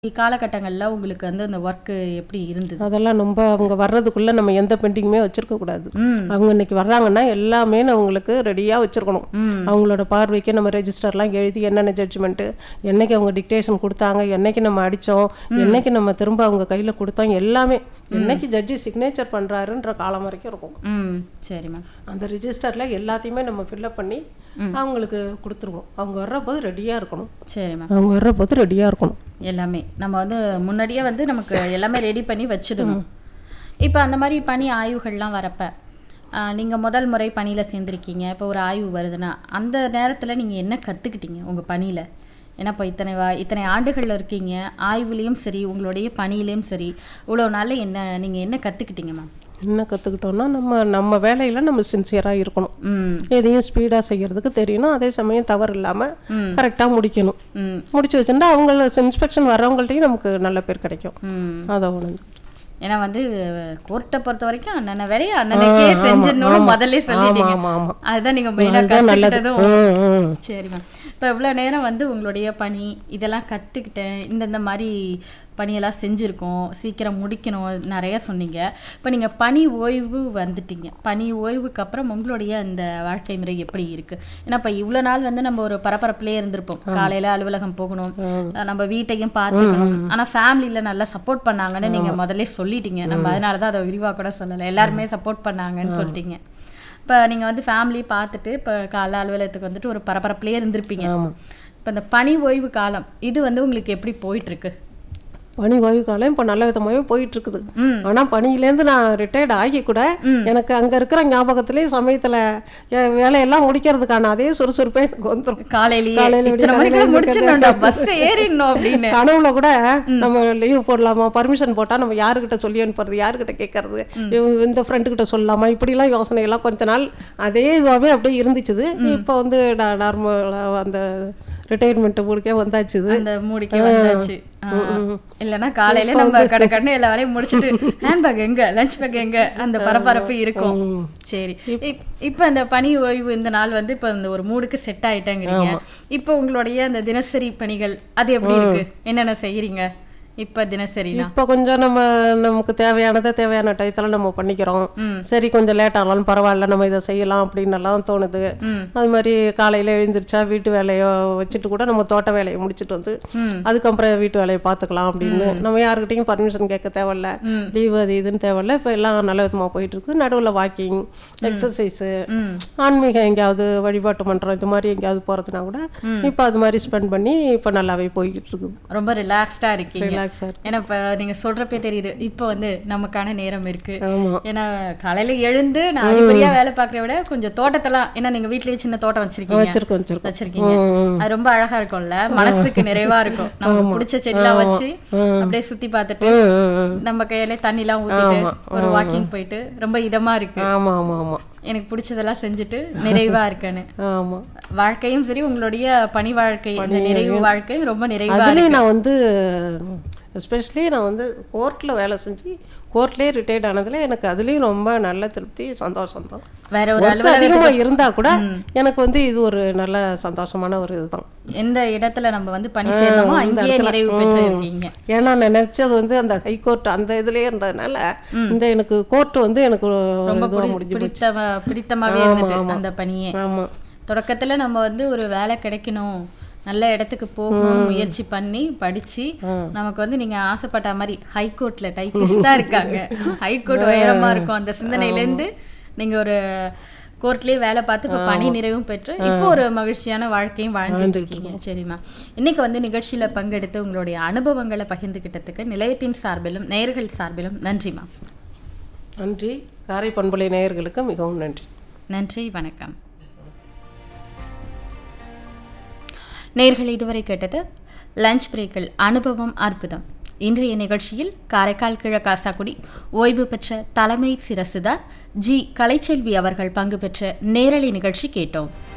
காலகட்டங்கள்ல உங்களுக்கு வந்து அந்த ஒர்க்கு எப்படி இருந்தது? அதெல்லாம் ரொம்ப அவங்க வர்றதுக்குள்ள நம்ம எந்த பெண்டிங்குமே வச்சிருக்க கூடாது ம். அவங்க இன்னைக்கு வர்றாங்கன்னா எல்லாமே அவங்களுக்கு ரெடியா வச்சிருக்கணும் ம். அவங்களோட பார்வைக்கு நம்ம ரெஜிஸ்டர்லாம் எழுதி என்னென்ன ஜட்ஜ்மெண்ட் என்னைக்கு அவங்க டிக்டேஷன் கொடுத்தாங்க என்னைக்கு நம்ம அடிச்சோம் என்னைக்கு நம்ம திரும்ப அவங்க கையில கொடுத்தோம் எல்லாமே என்னைக்கு ஜட்ஜி சிக்னேச்சர் பண்றாருன்ற காலம் வரைக்கும் இருக்கும் ம். சரி மேம். அந்த ரிஜிஸ்டர்ல எல்லாத்தையுமே நம்ம ஃபில்அப் பண்ணி அவங்களுக்கு கொடுத்துருவோம் அவங்க வர்ற போது ரெடியா இருக்கணும் சரி மேம். அவங்க வர்ற போது ரெடியா இருக்கணும் எல்லாமே நம்ம வந்து முன்னாடியே வந்து நமக்கு எல்லாமே ரெடி பண்ணி வச்சிடணும். இப்போ அந்த மாதிரி பணி ஆய்வுகள்லாம் வரப்ப ஆ, நீங்க முதல் முறை பணியில சேர்ந்திருக்கீங்க. இப்போ ஒரு ஆய்வு வருதுன்னா அந்த நேரத்துல நீங்க என்ன கத்துக்கிட்டீங்க உங்க பணியில? ஏன்னா இப்போ இத்தனை வா இத்தனை ஆண்டுகள்ல இருக்கீங்க. ஆய்வுலயும் சரி, உங்களுடைய பணியிலயும் சரி, இவ்வளவு நாள்ல என்ன நீங்க என்ன கத்துக்கிட்டீங்க மேம்? என்ன கத்துக்கிட்டோம்னா நம்ம நம்ம வேலையில நம்ம சின்சியரா இருக்கணும் ம். எதையும் ஸ்பீடா செய்யறதுக்கு தெரியணும் அதே சமயம் தவறு இல்லாம ம். கரெக்டா முடிக்கணும் ம். முடிச்சு வச்சுட்டா அவங்கள இன்ஸ்பெக்ஷன் வர்றவங்கள்ட்டையும் நமக்கு நல்ல பேர் கிடைக்கும் ம். அதை உணர்ந்து ஏன்னா வந்து கோர்ட்டை பொறுத்த வரைக்கும் அண்ணன வேலையை அண்ணனுக்கே செஞ்சிடணும்னு முதல்ல சொல்லிட்டீங்க ஆமா ஆமா அதுதான் நீங்க மெயினா அதுதான் நல்லது கத்துக்கிட்டதும் ம், ம். சரி மேம் இப்போ இவ்வளோ நேரம் வந்து உங்களுடைய பணி இதெல்லாம் கற்றுக்கிட்டேன் இந்தந்த மாதிரி பணியெல்லாம் செஞ்சுருக்கோம் சீக்கிரம் முடிக்கணும் நிறைய சொன்னீங்க இப்போ நீங்கள் பணி ஓய்வு வந்துட்டீங்க பணி ஓய்வுக்கு அப்புறம் உங்களுடைய இந்த வாழ்க்கை முறை எப்படி இருக்கு ஏன்னா இப்போ இவ்வளோ நாள் வந்து நம்ம ஒரு பரபரப்புலேயே இருந்திருப்போம் காலையில் அலுவலகம் போகணும் அஹ் நம்ம வீட்டையும் பார்த்துக்கணும் ஆனால் ஃபேமிலியில் நல்லா சப்போர்ட் பண்ணாங்கன்னு நீங்கள் முதல்ல சொல்லிட்டீங்க நம்ம அதனால தான் அதை விரிவாக கூட சொல்லலை எல்லாருமே சப்போர்ட் பண்ணாங்கன்னு சொல்லிட்டீங்க இப்போ நீங்கள் வந்து ஃபேமிலி பார்த்துட்டு இப்போ காலைல அலுவலகத்துக்கு வந்துட்டு ஒரு பரபரப்புலேயே இருந்திருப்பீங்க ஆமா இப்போ இந்த பணி ஓய்வு காலம் இது வந்து உங்களுக்கு எப்படி போயிட்டு இருக்கு பணி ஓய்வு காலம் இப்போ நல்ல விதமாகவே போயிட்டு இருக்குது ம். ஆனா பணியிலேருந்து நான் ரிட்டையர்ட் ஆகி கூட எனக்கு அங்க இருக்கிற ஞாபகத்திலேயே சமயத்துல என் வேலையெல்லாம் முடிக்கிறதுக்கான அதே சுறுசுறுப்பே எனக்கு வந்துடும் காலையிலேயே காலையில இத்தனை விடிய மணிக்கு காலையில முடிச்சிடணும்டா பஸ் ஏறிடணும் அப்படின்னு கனவுல கூட நம்ம லீவ் போடலாமா பர்மிஷன் போட்டா நம்ம யாருக்கிட்ட சொல்லி அனுப்புறது யாருக்கிட்ட கேட்கறது இவங்க இந்த ஃப்ரெண்டு கிட்ட சொல்லலாமா இப்படிலாம் யோசனை எல்லாம் கொஞ்ச நாள் அதே இதுவாகவே அப்படியே இருந்துச்சுது இப்போ வந்து நான் நார்மலாக அந்த ரிட்டையர்மெண்ட் முடிக்க வந்தாச்சு இது. அந்த மூடிக்கு வந்தாச்சு ஆ. இல்லைன்னா காலையில நம்ம கடை கடனை எல்லா வேலையும் முடிச்சிட்டு ஹேண்ட் பேக் எங்க லஞ்ச் பேக் எங்க அந்த பரபரப்பு இருக்கும் சரி இப்- இப்ப அந்த பணி ஓய்வு இந்த நாள் வந்து இப்ப இந்த ஒரு மூடுக்கு செட் ஆயிட்டாங்கிறீங்க இப்ப உங்களுடைய அந்த தினசரி பணிகள் அது எப்படி இருக்கு என்னென்ன செய்யறீங்க இப்ப தினசரினா இப்போ கொஞ்சம் நம்ம நமக்கு தேவையானதை தேவையான டயத்தில் நம்ம பண்ணிக்கிறோம் ம். சரி கொஞ்சம் லேட் ஆனாலும் பரவாயில்ல நம்ம இதை செய்யலாம் அப்படின்னு எல்லாம் தோணுது ம். அது மாதிரி காலையில எழுந்திரிச்சா வீட்டு வேலையை வச்சுட்டு கூட நம்ம தோட்ட வேலையை முடிச்சிட்டு வந்து ம். அதுக்கப்புறம் வீட்டு வேலையை பார்த்துக்கலாம் அப்படின்னு நம்ம யாருக்கிட்டையும் பர்மிஷன் கேட்க தேவையில்ல ம். லீவு அது இதுன்னு தேவையில்ல இப்போ எல்லாம் நல்ல விதமா போயிட்டு இருக்கு நடுவில் வாக்கிங் எக்ஸசைஸு ம் ஆன்மீகம் எங்கேயாவது வழிபாட்டு மன்றம் இது மாதிரி எங்கேயாவது போறதுனா கூட இப்போ அது மாதிரி ஸ்பெண்ட் பண்ணி இப்போ நல்லாவே போய்கிட்டு இருக்குது ரொம்ப ரிலாக்ஸ்டா இருக்கீங்க ரிலாக்ஸாக இருக்கு ஏன்னா இப்ப நீங்க சொல்றப்பே தெரியுது இப்போ வந்து நமக்கான நேரம் இருக்கு ஆமா ஏன்னா காலையில எழுந்து நான் அறிபறியா வேலை பார்க்கறத விட கொஞ்சம் தோட்டத்தெல்லாம் ஏன்னா நீங்க வீட்லயே சின்ன தோட்டம் வச்சிருக்கீங்க வச்சிருக்கோம் வச்சிருக்கோம் வச்சிருக்கீங்க ம், அது ரொம்ப அழகா இருக்கும்ல மனசுக்கு நிறைவா இருக்கும் நமக்கு பிடிச்ச செடிலாம் வச்சு அப்படியே சுத்தி பார்த்துட்டு ம், ம், ம். நம்ம கையில தண்ணி எல்லாம் ஊத்திட்டு ஒரு வாக்கிங் போயிட்டு ரொம்ப இதமா இருக்கு ஆமா ஆமா ஆமா எனக்கு பிடிச்சதெல்லாம் செஞ்சுட்டு நிறைவா இருக்கேன்னு ஆமா வாழ்க்கையும் சரி உங்களுடைய பணி வாழ்க்கை இந்த நிறைவு வாழ்க்கை ரொம்ப நிறைவா அதுலேயும் நான் வந்து எஸ்பெஷலி நான் வந்து கோர்ட்டில் வேலை செஞ்சு கோர்ட்லேயே ரிட்டையர்ட் ஆனதுல எனக்கு அதுலேயும் ரொம்ப நல்ல திருப்தி சந்தோஷம் தான் வேற ஒரு ஒர்க் அதிகமாக இருந்தால் கூட எனக்கு வந்து இது ஒரு நல்ல சந்தோஷமான ஒரு இதுதான் எந்த இடத்துல நம்ம வந்து பணி செய்யறோமோ அங்கேயே நிறைவு பெற்று இருக்கீங்க ஏன்னா நான் நினச்சது வந்து அந்த ஹைகோர்ட் அந்த இதுலேயே இருந்ததுனால இந்த எனக்கு கோர்ட் வந்து எனக்கு ஒரு ரொம்ப இதுவாக பிடி- முடிஞ்சு பிடித்தம பிடித்தமாவே இருந்துட்டு அந்த பணியே ஆமாம் தொடக்கத்துல நம்ம வந்து ஒரு வேலை கிடைக்கணும் நல்ல இடத்துக்கு போகணும் முயற்சி பண்ணி படிச்சு நமக்கு வந்து நீங்க ஆசைப்பட்ட மாதிரி ஹைகோர்ட்ல டைப்பிஸ்டா இருக்காங்க ஹைகோர்ட் உயரமா இருக்கும் அந்த சிந்தனையில இருந்து நீங்க ஒரு கோர்ட்லயே வேலை பார்த்து இப்போ பணி நிறைவும் பெற்று இப்போ ஒரு மகிழ்ச்சியான வாழ்க்கையும் வாழ்ந்துட்டு இருக்கீங்க சரிம்மா இன்னைக்கு வந்து நிகழ்ச்சியில பங்கெடுத்து உங்களுடைய அனுபவங்களை பகிர்ந்துகிட்டதுக்கு நிலையத்தின் சார்பிலும் நேயர்கள் சார்பிலும் நன்றிம்மா நன்றி காரை பண்பலை நேயர்களுக்கு மிகவும் நன்றி நன்றி வணக்கம் நேர்கள் இதுவரை கேட்டது லஞ்ச் பிரேக்கில் அனுபவம் அற்புதம் இன்றைய நிகழ்ச்சியில் காரைக்கால் கிழக்காசாக்குடி ஓய்வு பெற்ற தலைமை சிரசுதார் ஜி கலைச்செல்வி அவர்கள் பங்கு பெற்ற நேரலை நிகழ்ச்சி கேட்டோம்